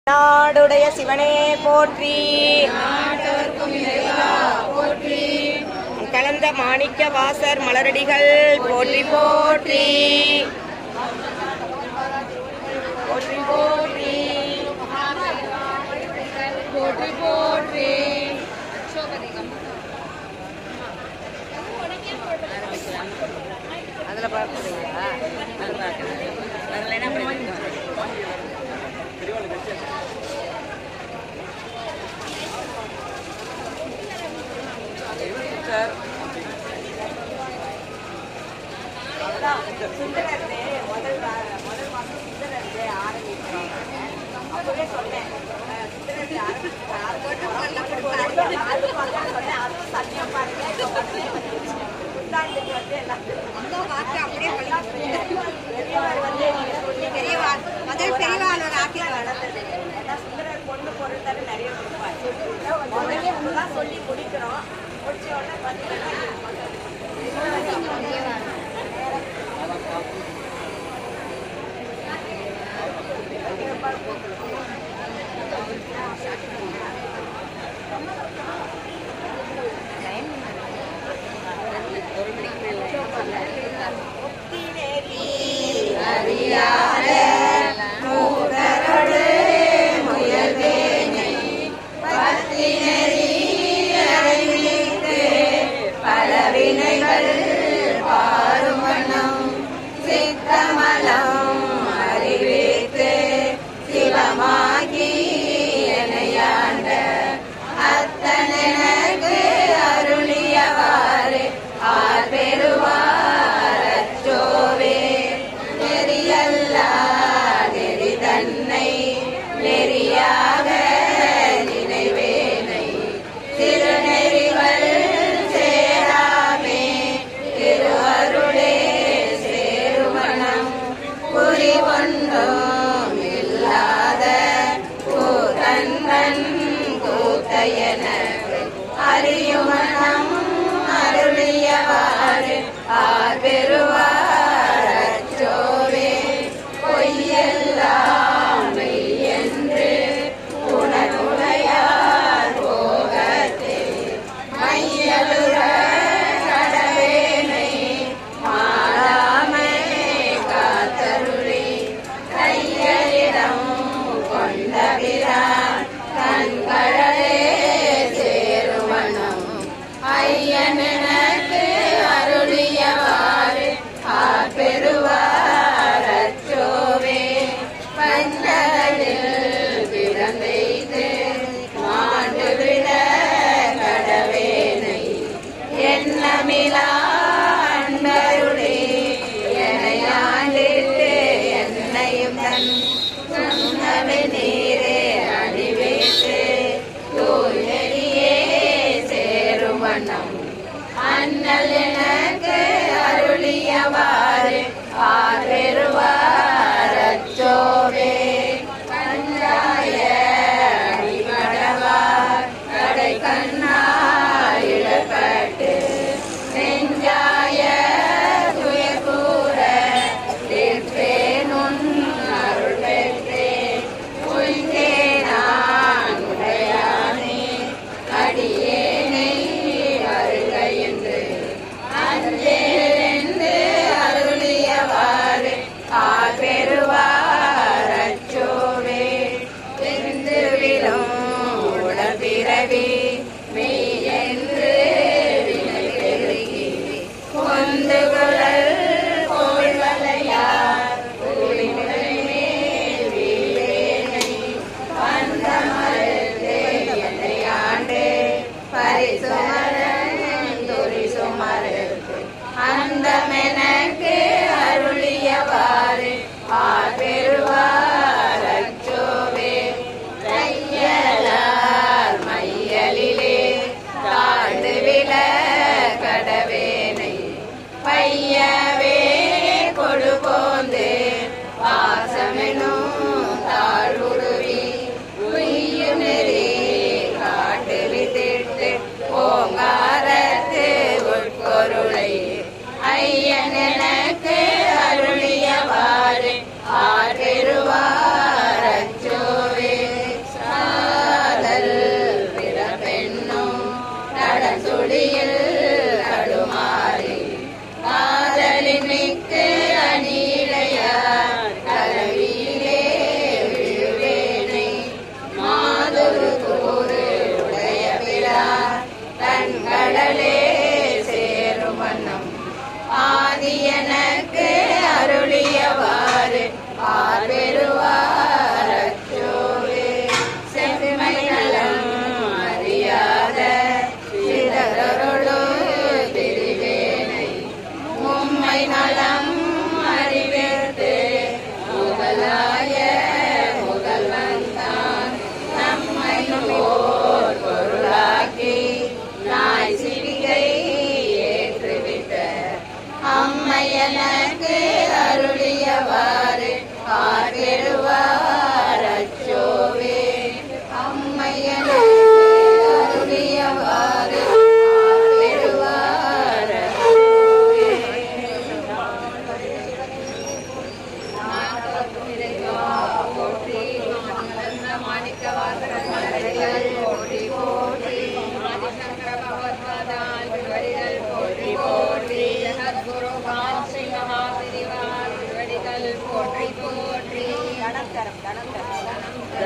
நாடுடைய சிவனே போற்றி கலந்த மாணிக்க வாசர் மலரடிகள் போற்றி போற்றி போற்றி போற்றி போற்றி போற்றி அதுல பார்க்குறீங்களா அது பார்க்குறேன் அதில் என்ன பண்ணுறீங்க முதல் பெரியவாளர் ஆக்கி பொண்ணு பொருள் தர நிறைய கொடுப்பாரு சொல்லி முடிக்கிறோம் முடிச்ச உடனே பார்த்தீங்கன்னா மையலி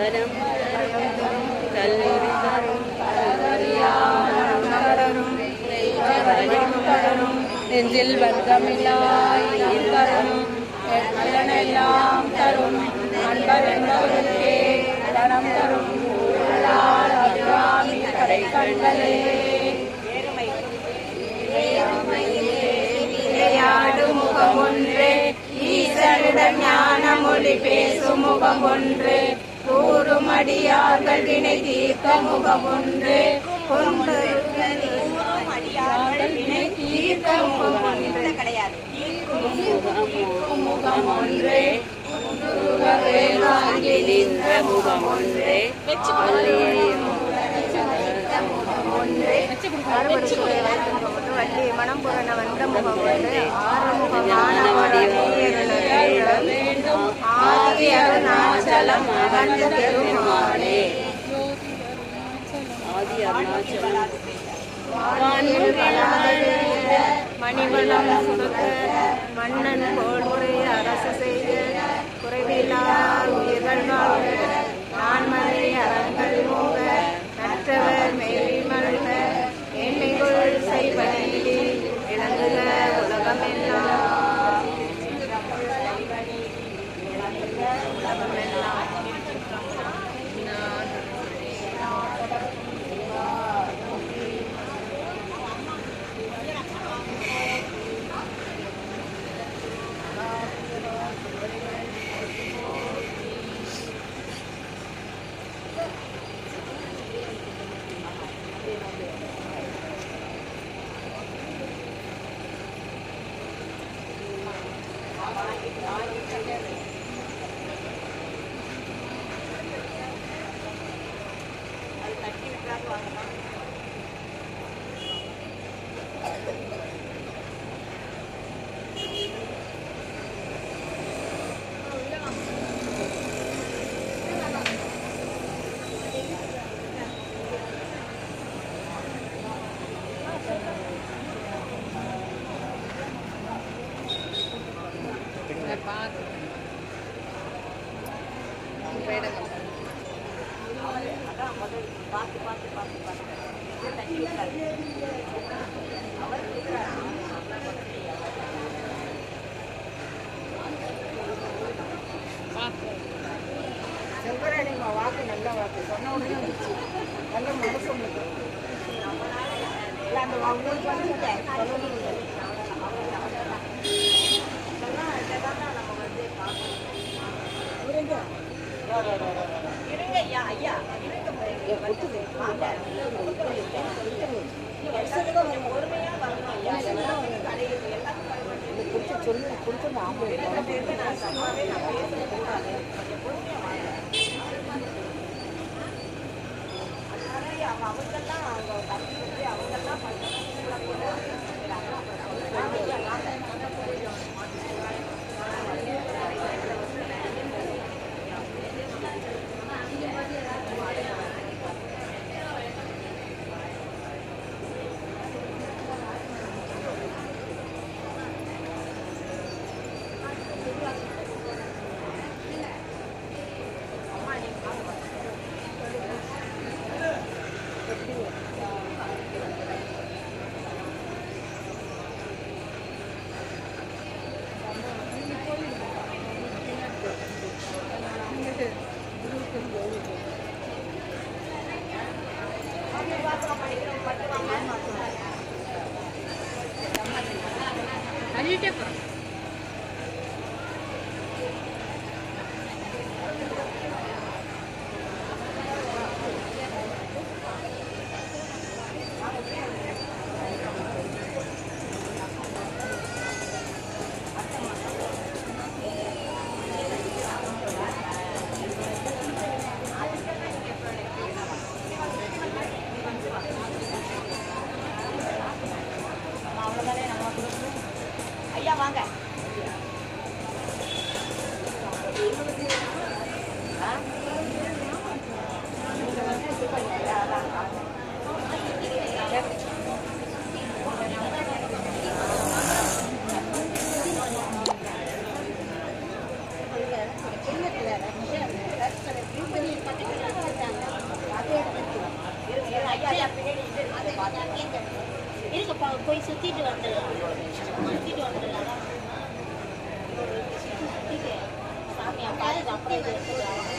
வரம் தரும் கல்வி தரும் மலரும் தரும் நெஞ்சில் வந்தமில்லாய் தரும் எல்லாம் தரும் அன்பர் என்பவருக்கே தரம் தரும் ஊழலால் அபிராமி கடை கண்களே விளையாடு முகம் ஒன்றே ஈசனுடன் ஞான மொழி பேசும் முகம் ஒன்றே கூறும் அடியார்கள் வினை தீர்க்க முகம் ஒன்றே கொண்டு வினை தீர்க்க முகம் ஒன்றே கிடையாது முகம் ஒன்றே வேளாங்கி நின்ற முகம் ஒன்றே வள்ளி மனம் புறன வந்த முகம் ஒன்று ஆறுமுகமான வேண்டும் ஆதி அருணாச்சலம் அகண்ட பெருமாளே ஆதி அருணாச்சலம் மணிவளம் சுருக்க மன்னன் போல்முறை அரசு செய்த குறைவில்லா உயிர்கள் வாழ்க நான்மறை அறங்கள் மூக நற்றவர் மேலி மல்க எண்மைகள் செய்வனிலே விளங்குக உலகமெல்லாம் ஐயா வாங்க சுத்திட்டு வந்துடலாம் சுத்திட்டு வந்துடலாம் சுத்திட்டு சாமி அப்பா அப்படியே எடுத்துக்கலாம்